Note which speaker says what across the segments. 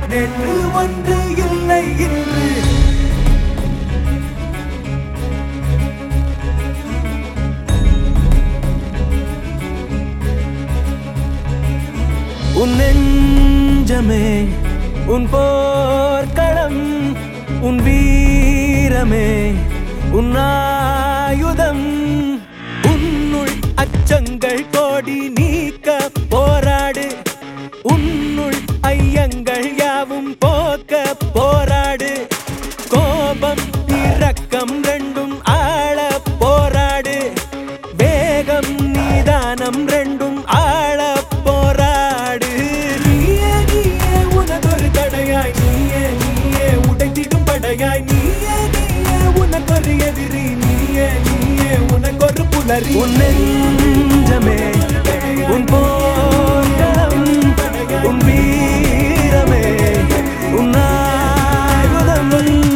Speaker 1: நேற்று ஒன்று இல்லை இன்று உன் நெஞ்சமே உன் போர்க்களம் உன் வீரமே உன் ஆயுதம் உன்னுள் அச்சங்கள் கோடி நீக்க போராடு உன்னுள் ஐயங்கள் யாவும் போக்க போராடு கோபம் இரக்கம் ரெண்டும் ஆள போராடு வேகம் நீதானம் ரெண்டும் ஆள போராடு நீயே நீயே உனதொரு தடையாய் நீயே நீயே உடைத்திடும் படையாய் நீயே நீயே உனக்கொரு எதிரி நீயே நீயே உனக்கொரு புலரி உன் நெஞ்சமே உன் போராடும் உன் வீரமே உன் ஆயுதம்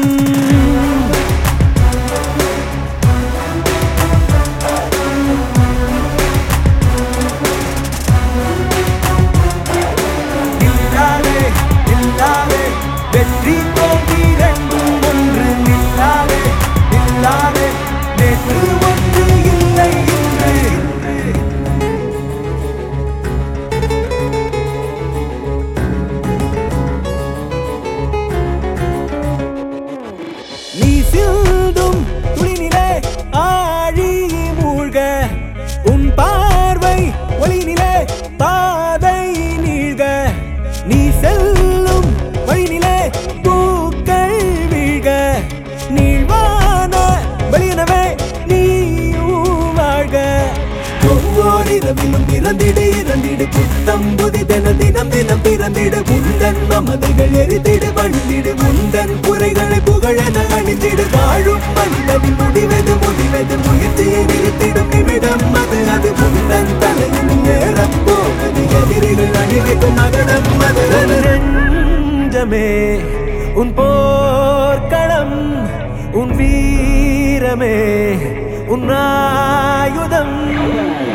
Speaker 1: நில்லாதே நில்லாதே வெற்றி தோல்வி ரெண்டும் ஒன்று நில்லாதே நில்லாதே நேற்று ஒன்று இல்லை இன்று நீ சிந்தும் துளிநிலே ஆழி மூழ்க உன் பார்வை ஒளிநிலே பாதை நீழ்க நீ செல்லும் வழிநிலே பூக்கள் வீழ்க நீழ்வான வெளியனவே நீ வாழ்க ஒவ்வொரு இரவிலும் பிறந்திடு இறந்திடு புத்தம் புதிதென தினம் தினம் பிறந்திடு முந்தன் மமதைகள் எரித்திடு வழுந்திடு முந்தன் குறைகளை புகழென அணிந்திடு வாழும் மனிதனின் முடிவது முடிவது முயற்சியை நிறுத்திடும் நிமிடம் அது அது முந்தன் தலையில் ஏறப் போவது எதிரிகள் அணிவிக்கும் நகரம் அது அது நெஞ்சமே உன் போர்க்களம் உன் வீரமே உன் ஆயுதம்